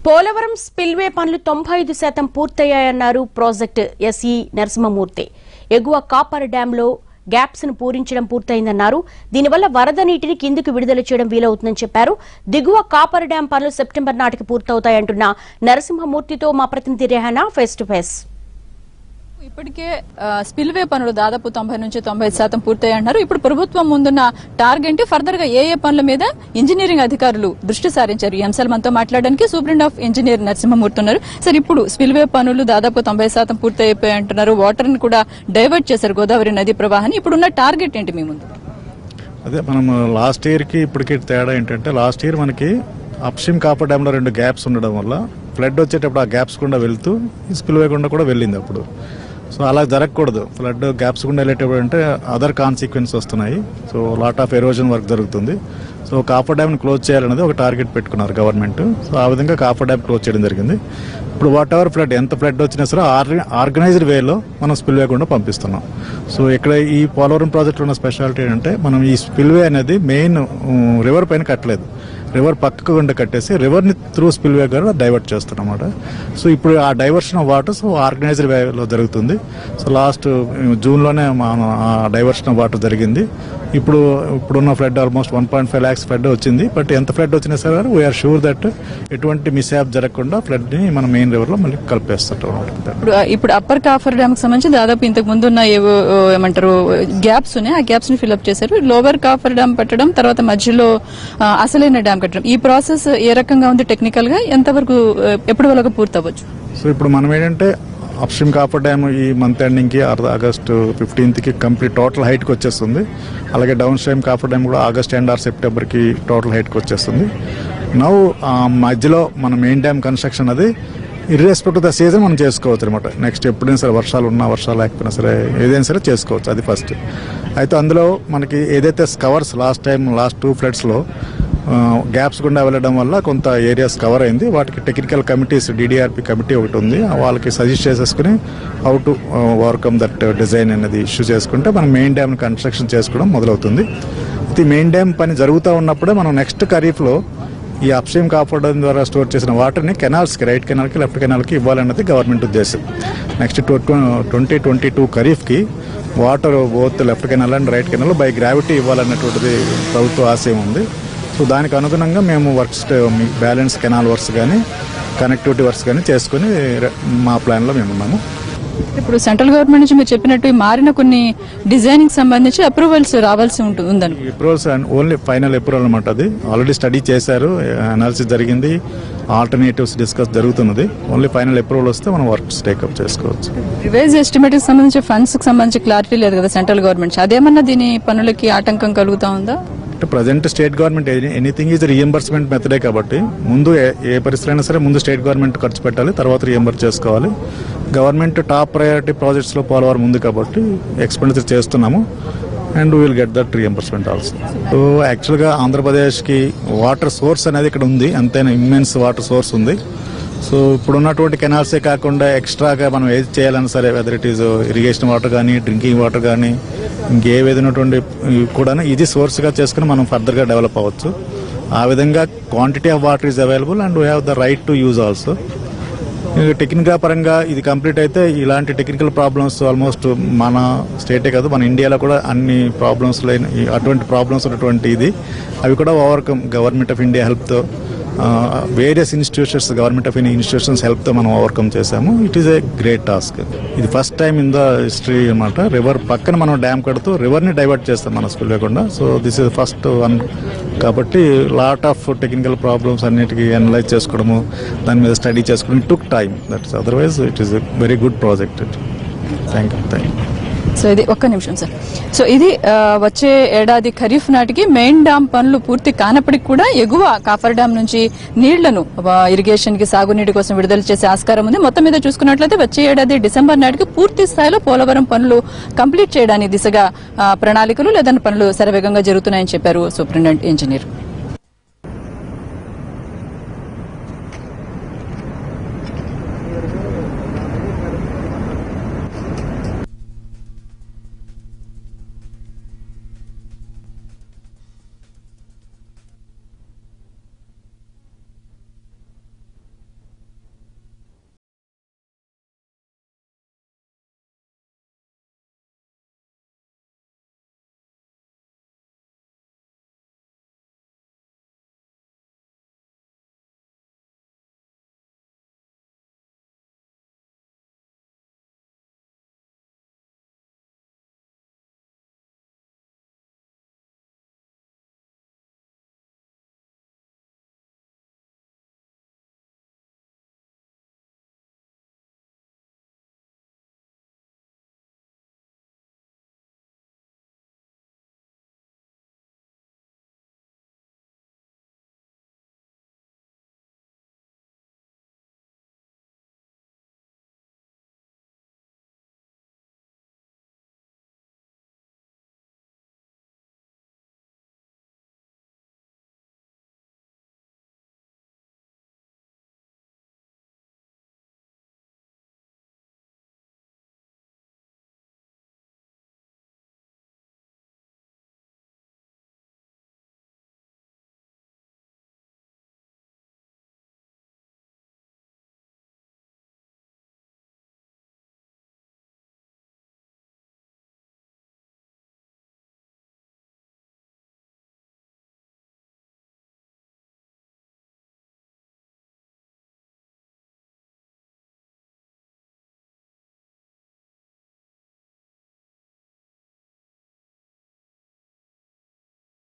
Polavaram spillway పనులు తొంభై ఐదు శాతం పూర్తయ్యాయన్నారు ప్రాజెక్టు ఎస్ఈ నరసింహమూర్తి ఎగువ కాపర్ డ్యాంలో గ్యాప్స్ ను పూరించడం పూర్తయిందన్నారు దీనివల్ల వరద నీటిని కిందికి విడుదల చేయడం వీలవుతుందని చెప్పారు దిగువ కాపర్ డ్యాం పనులు సెప్టెంబర్ నాటికి పూర్తవుతాయంటున్న నరసింహమూర్తితో మా ప్రతినిధి రెహానా ఫేస్ టు ఫేస్ ఇప్పటికే ఆ, స్పిల్వే పనులు దాదాపు తొంభై నుంచి తొంభై ఐదు శాతం పూర్తయ్యాయి అంటున్నారు ఇప్పుడు ప్రభుత్వం ముందున్న టార్గెట్ ఫర్దర్ గా ఏ ఏ పనుల మీద ఇంజనీరింగ్ అధికారులు దృష్టి సారించారు ఈ అంశాలు మనతో మాట్లాడడానికి సూపరింట్ ఆఫ్ ఇంజనీర్ నరసింహమూర్తి ఉన్నారు సార్ ఇప్పుడు స్పిల్వే పనులు దాదాపు తొంభై శాతం పూర్తయిపోయాయి అంటున్నారు వాటర్ ని కూడా డైవర్ట్ చేశారు గోదావరి నది ప్రవాహాన్ని ఇప్పుడున్న టార్గెట్ ఏంటి మీ ముందు అదే మనం లాస్ట్ ఇయర్కి ఇప్పటికి తేడా ఏంటంటే లాస్ట్ ఇయర్ మనకి అప్షిమ్ కాపర్ డ్యాంలో రెండు గ్యాప్స్ ఉండడం వల్ల ఫ్లడ్ వచ్చేటప్పుడు ఆ గ్యాప్స్ గుండా వెళ్తూ స్పిల్ వేయకుండా కూడా వెళ్ళింది అప్పుడు సో అలా జరగకూడదు ఫ్లడ్ గ్యాప్స్ గుండా వెళ్ళేటప్పుడు అంటే అదర్ కాన్సిక్వెన్స్ వస్తున్నాయి so lot of erosion work జరుగుతుంది సో కాపర్ డ్యామ్ని క్లోజ్ చేయాలనేది ఒక టార్గెట్ పెట్టుకున్నారు గవర్నమెంట్ సో ఆ విధంగా కాపర్ డ్యామ్ క్లోజ్ చేయడం జరిగింది ఇప్పుడు వాట్ ఎవర్ ఫ్లడ్ ఎంత ఫ్లడ్ వచ్చినా సరే ఆర్గనైజ్డ్ వేలో మనం స్పిల్ వేయకుండా పంపిస్తున్నాం సో ఇక్కడ ఈ పోలవరం ప్రాజెక్ట్ ఉన్న స్పెషాలిటీ ఏంటంటే మనం ఈ స్పిల్ వే అనేది మెయిన్ రివర్ పైన కట్టలేదు రివర్ పక్కకు గుండా కట్టేసి రివర్ని త్రూ స్పిల్ వే కూడా డైవర్ట్ చేస్తున్నాం అన్నమాట సో ఇప్పుడు ఆ diversion of water so organised వేలో జరుగుతుంది సో లాస్ట్ జూన్లోనే మన ఆ డైవర్షన్ ఆఫ్ వాటర్ జరిగింది ఇప్పుడు ఇప్పుడున్న flood almost one point five lakhs flood వచ్చింది బట్ ఎంత ఫ్లడ్ వచ్చినా సరే వీఆర్ షూర్ దట్ ఎటువంటి మిస్యాప్ జరగకుండా ఫ్లడ్ని మన మెయిన్ రివర్లో మళ్ళీ కలిపేస్తుంటాం అన్నమాట ఇప్పుడు ఇప్పుడు అప్పర్ కాఫర్ డ్యామ్ కి సంబంధించి దాదాపు ఇంతకు ముందు ఉన్న ఏవో ఓ, ఏమంటారు గ్యాప్స్ ఉన్నాయి ఆ గ్యాప్స్ ని ఫిల్అప్ చేశారు లోవర్ కాఫర్ డ్యామ్ పెట్టడం తర్వాత మధ్యలో ఆ, అసలైన డ్యామ్ కట్టడం ఈ ప్రాసెస్ ఏ రకంగా ఉంది టెక్నికల్ గా ఎంతవరకు ఆ, ఎప్పటి వరకు పూర్తవచ్చు సో ఇప్పుడు మనం ఏంటంటే అప్స్ట్రీమ్ కాపర్ డ్యామ్ ఈ మంత్ ఎండింగ్కి ఆగస్టు ఫిఫ్టీన్త్కి కంప్లీట్ టోటల్ హైట్కి వచ్చేస్తుంది అలాగే డౌన్ స్ట్రీమ్ కాపర్ డ్యామ్ కూడా ఆగస్ట్ ఎండ్ ఆర్ సెప్టెంబర్కి టోటల్ హైట్కి వచ్చేస్తుంది నవ్వు మధ్యలో మన మెయిన్ డ్యామ్ కన్స్ట్రక్షన్ అది ఇర్రెస్పెక్ట్ ద సీజన్ మనం చేసుకోవచ్చు అనమాట నెక్స్ట్ ఎప్పుడైనా సరే వర్షాలు ఉన్నా వర్షాలు లేకపోయినా సరే ఏదైనా సరే చేసుకోవచ్చు అది ఫస్ట్ అయితే అందులో మనకి ఏదైతే covers last time last two ఫ్లడ్స్లో గ్యాప్స్ గుండా వెళ్ళడం వల్ల కొంత ఏరియాస్ కవర్ అయింది వాటికి టెక్నికల్ కమిటీస్ డిడిఆర్పి కమిటీ ఒకటి ఉంది వాళ్ళకి సజెస్ట్ చేసేసుకుని how to overcome that design అనేది ఇష్యూ చేసుకుంటే మనం మెయిన్ డ్యామ్ కన్స్ట్రక్షన్ చేసుకోవడం మొదలవుతుంది ఇది మెయిన్ డ్యామ్ పని జరుగుతూ ఉన్నప్పుడే మనం నెక్స్ట్ ఖరీఫ్లో ఈ అప్స్ట్రీమ్ కాపాడడం ద్వారా స్టోర్ చేసిన వాటర్ని కెనాల్స్కి రైట్ కెనాల్కి లెఫ్ట్ కెనాల్కి ఇవ్వాలన్నది గవర్నమెంట్ ఉద్దేశం నెక్స్ట్ ట్వంటీ ట్వంటీ టూ ఖరీఫ్కి water both left canal and right canal by gravity ఇవ్వాలన్నటువంటిది ప్రభుత్వ ఆశయం ఉంది సో దానికి అనుగుణంగా మేము వర్క్స్ బ్యాలెన్స్ కెనాల్ వర్క్స్ కానీ కనెక్టివిటీ వర్క్స్ కానీ చేసుకుని రె- మా ప్లాన్లో మేము ఉన్నాము ఇప్పుడు సెంట్రల్ గవర్నమెంట్ నుంచి మీరు చెప్పినట్టు ఈ మారిన కొన్ని డిజైనింగ్ సంబంధించి అప్రూవల్స్ రావాల్సి ఉంటుంది ఉందని approvals and only final approval అనమాట అది ఆల్రెడీ స్టడీ చేశారు అనాలిసిస్ జరిగింది ఆల్టర్నేటివ్స్ డిస్కస్ జరుగుతున్నది ఓన్లీ ఫైనల్ అప్రూవల్ వస్తే మనం వర్క్స్ టేకప్ చేసుకోవచ్చు రివైజ్ ఎస్టిమేట్ కి సంబంధించి ఫండ్స్ కి సంబంధించి క్లారిటీ లేదు కదా సెంట్రల్ గవర్నమెంట్ అదేమన్నా దీని పనులకి ఆటంకం కలుగుతా ఉందా అంటే present state government anything is reimbursement మెథడే కాబట్టి ముందు ఏ- ఏ పరిస్థితి అయినా సరే ముందు స్టేట్ గవర్నమెంట్ ఖర్చు పెట్టాలి తర్వాత రియంబర్స్ చేసుకోవాలి గవర్నమెంట్ టాప్ ప్రయారిటీ ప్రాజెక్ట్స్లో పోలవరం ఉంది కాబట్టి ఎక్స్పెండిచర్ చేస్తున్నాము and will get that reimbursement also so యాక్చువల్గా ఆంధ్రప్రదేశ్కి వాటర్ సోర్స్ అనేది ఇక్కడ ఉంది అంతైనా ఇమ్మెన్స్ వాటర్ సోర్స్ ఉంది సో ఇప్పుడు ఉన్నటువంటి కెనాల్సే కాకుండా ఎక్స్ట్రాగా మనం ఏది చేయాలన్నా సరే whether it is irrigation water కానీ డ్రింకింగ్ వాటర్ కానీ ఇంకే విధమైనటువంటి కూడా ఇది సోర్స్గా చేసుకుని మనం ఫర్దర్గా డెవలప్ అవ్వచ్చు ఆ విధంగా quantity of water is available and we have the right to use also technical పరంగా ఇది కంప్లీట్ అయితే ఇలాంటి టెక్నికల్ ప్రాబ్లమ్స్ ఆల్మోస్ట్ మన స్టేటే కాదు మన ఇండియాలో కూడా అన్ని ప్రాబ్లమ్స్ లేని అటువంటి ప్రాబ్లమ్స్ ఉన్నటువంటి ఇది అవి కూడా ఓవర్కమ్ గవర్నమెంట్ ఆఫ్ ఇండియా హెల్ప్తో various institutions government of India institutions హెల్ప్తో మనం ఓవర్కమ్ చేశాము it is a great task ఇది first time in the history అనమాట రివర్ పక్కన మనం డ్యామ్ కడుతూ రివర్ని డైవర్ట్ చేస్తాం మన స్కూల్ లేకుండా so this is first one కాబట్టి లాట్ ఆఫ్ టెక్నికల్ ప్రాబ్లమ్స్ అన్నిటికీ అనలైజ్ చేసుకోవడము దాని మీద స్టడీ చేసుకోవడం took time that's otherwise it is very good project thank you thank you so ఇది ఒక్క నిమిషం సార్ సో ఇది ఆ, వచ్చే ఏడాది ఖరీఫ్ నాటికి మెయిన్ డ్యామ్ పనులు పూర్తి కానప్పటికి కూడా ఎగువ కాఫర్ డ్యామ్ నుంచి నీళ్లను ఇరిగేషన్ కి సాగునీటి కోసం విడుదల చేసే ఆస్కారం ఉంది మొత్తం మీద చూసుకున్నట్లయితే వచ్చే ఏడాది డిసెంబర్ నాటికి పూర్తి స్థాయిలో పోలవరం పనులు కంప్లీట్ చేయడానికి దిశగా ఆ, ప్రణాళికలు లేదా పనులు శరవేగంగా జరుగుతున్నాయని చెప్పారు సూపరింటెండెంట్ ఇంజనీర్